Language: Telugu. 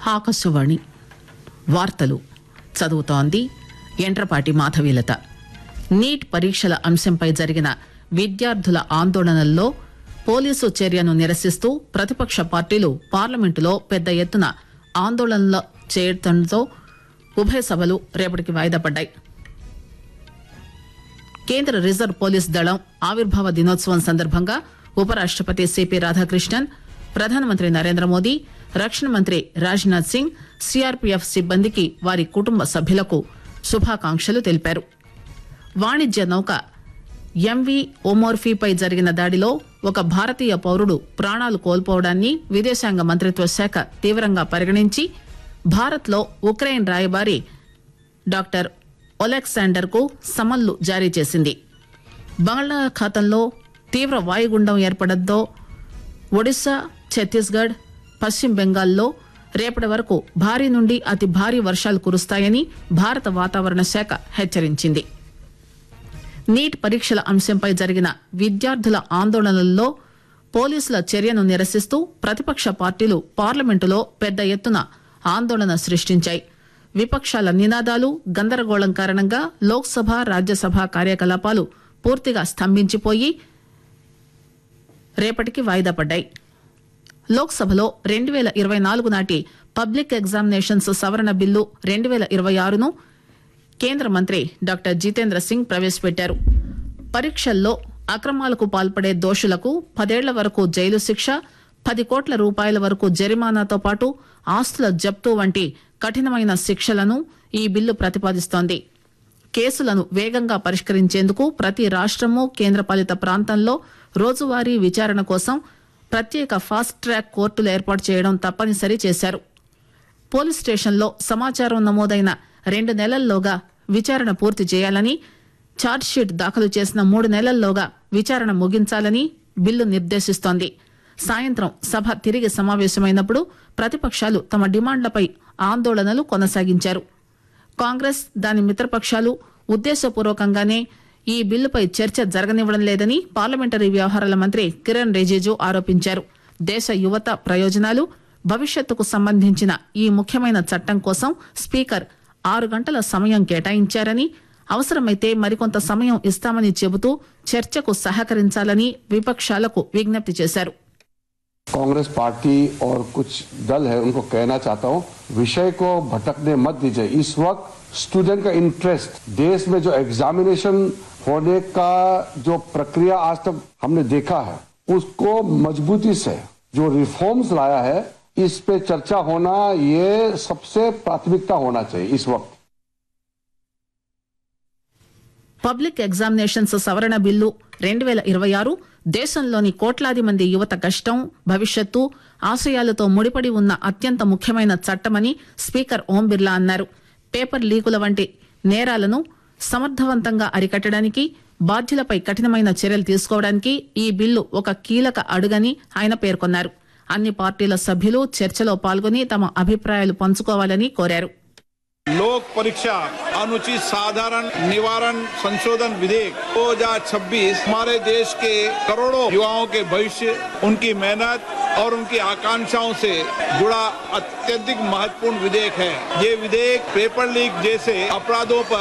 ఆకాశవాణి వార్తలు చదువుతోంది ఎంట్రపాటి మాధవీలత నీట్ పరీక్షల అంశంపై జరిగిన విద్యార్థుల ఆందోళనల్లో పోలీసు చర్యను నిరసిస్తూ ప్రతిపక్ష పార్టీలు పార్లమెంటులో పెద్ద ఎత్తున ఆందోళనలు చేయడంతో ఉభయ సభలు రేపటికి వాయిదా పడ్డాయి కేంద్ర రిజర్వ్ పోలీస్ దళం ఆవిర్భావ దినోత్సవం సందర్భంగా ఉపరాష్టపతి సిపి రాధాకృష్ణన్ ప్రధానమంత్రి నరేంద్ర మోదీ రక్షణ మంత్రి రాజ్నాథ్ సింగ్ సిఆర్పీఎఫ్ సిబ్బందికి వారి కుటుంబ సభ్యులకు శుభాకాంక్షలు తెలిపారు వాణిజ్య నౌక ఎంవి ఒమోర్ఫీపై జరిగిన దాడిలో ఒక భారతీయ పౌరుడు ప్రాణాలు కోల్పోవడాన్ని విదేశాంగ మంత్రిత్వ శాఖ తీవ్రంగా పరిగణించి భారత్లో ఉక్రెయిన్ రాయబారి డాక్టర్ ఒలెక్సాండర్ కు సమన్లు జారీ చేసింది బంగాళాఖాతంలో తీవ్ర వాయుగుండం ఏర్పడంతో ఒడిశా ఛత్తీస్గఢ్ పశ్చిమ బెంగాల్లో రేపటి వరకు భారీ నుండి అతి భారీ వర్షాలు కురుస్తాయని భారత వాతావరణ శాఖ హెచ్చరించింది నీట్ పరీక్షల అంశంపై జరిగిన విద్యార్థుల ఆందోళనల్లో పోలీసుల చర్యను నిరసిస్తూ ప్రతిపక్ష పార్టీలు పార్లమెంటులో పెద్ద ఎత్తున ఆందోళన సృష్టించాయి విపక్షాల నినాదాలు గందరగోళం కారణంగా లోక్సభ రాజ్యసభ కార్యకలాపాలు పూర్తిగా స్తంభించిపోయి రేపటికి వాయిదా పడ్డాయి లోక్సభలో రెండు వేల ఇరవై నాలుగు నాటి పబ్లిక్ ఎగ్జామినేషన్స్ సవరణ బిల్లు రెండు వేల ఇరవై ఆరును కేంద్ర మంత్రి డాక్టర్ జితేంద్ర సింగ్ ప్రవేశపెట్టారు పరీక్షల్లో అక్రమాలకు పాల్పడే దోషులకు పదేళ్ల వరకు జైలు శిక్ష పది కోట్ల రూపాయల వరకు జరిమానాతో పాటు ఆస్తుల జప్తు వంటి కఠినమైన శిక్షలను ఈ బిల్లు ప్రతిపాదిస్తోంది కేసులను వేగంగా పరిష్కరించేందుకు ప్రతి రాష్టము కేంద్రపాలిత ప్రాంతంలో రోజువారీ విచారణ కోసం ప్రత్యేక ఫాస్ట్ ట్రాక్ కోర్టులు ఏర్పాటు చేయడం తప్పనిసరి చేశారు పోలీస్ స్టేషన్లో సమాచారం నమోదైన రెండు నెలల్లోగా విచారణ పూర్తి చేయాలని ఛార్జ్షీట్ దాఖలు చేసిన మూడు నెలల్లోగా విచారణ ముగించాలని బిల్లు నిర్దేశిస్తోంది సాయంత్రం సభ తిరిగి సమావేశమైనప్పుడు ప్రతిపక్షాలు తమ డిమాండ్లపై ఆందోళనలు కొనసాగించారు కాంగ్రెస్ దాని మిత్రపక్షాలు ఉద్దేశపూర్వకంగానే ఈ బిల్లుపై చర్చ జరగనివ్వడం లేదని పార్లమెంటరీ వ్యవహారాల మంత్రి కిరణ్ రిజిజు ఆరోపించారు దేశ యువత ప్రయోజనాలు భవిష్యత్తుకు సంబంధించిన ఈ ముఖ్యమైన చట్టం కోసం స్పీకర్ ఆరు గంటల సమయం కేటాయించారని అవసరమైతే మరికొంత సమయం ఇస్తామని చెబుతూ చర్చకు సహకరించాలని విపక్షాలకు విజ్ఞప్తి చేశారు कांग्रेस पार्टी और कुछ दल है उनको कहना चाहता हूं विषय को भटकने मत दीजिए इस वक्त स्टूडेंट का इंटरेस्ट देश में जो एग्जामिनेशन होने का जो प्रक्रिया आज तक हमने देखा है उसको मजबूती से जो रिफॉर्म्स लाया है इस पे चर्चा होना ये सबसे प्राथमिकता होना चाहिए इस वक्त పబ్లిక్ ఎగ్జామినేషన్స్ సవరణ బిల్లు రెండు వేల ఇరవై ఆరు దేశంలోని కోట్లాది మంది యువత కష్టం భవిష్యత్తు ఆశయాలతో ముడిపడి ఉన్న అత్యంత ముఖ్యమైన చట్టమని స్పీకర్ ఓం బిర్లా అన్నారు పేపర్ లీకుల వంటి నేరాలను సమర్థవంతంగా అరికట్టడానికి బాధ్యులపై కఠినమైన చర్యలు తీసుకోవడానికి ఈ బిల్లు ఒక కీలక అడుగని ఆయన పేర్కొన్నారు అన్ని పార్టీల సభ్యులు చర్చలో పాల్గొని తమ అభిప్రాయాలు పంచుకోవాలని కోరారు लोक परीक्षा अनुचित साधारण निवारण संशोधन विधेयक 2026 हमारे देश के करोड़ों युवाओं के भविष्य उनकी मेहनत और उनकी आकांक्षाओं से जुड़ा अत्यधिक महत्वपूर्ण विधेयक है ये विधेयक पेपर लीक जैसे अपराधों पर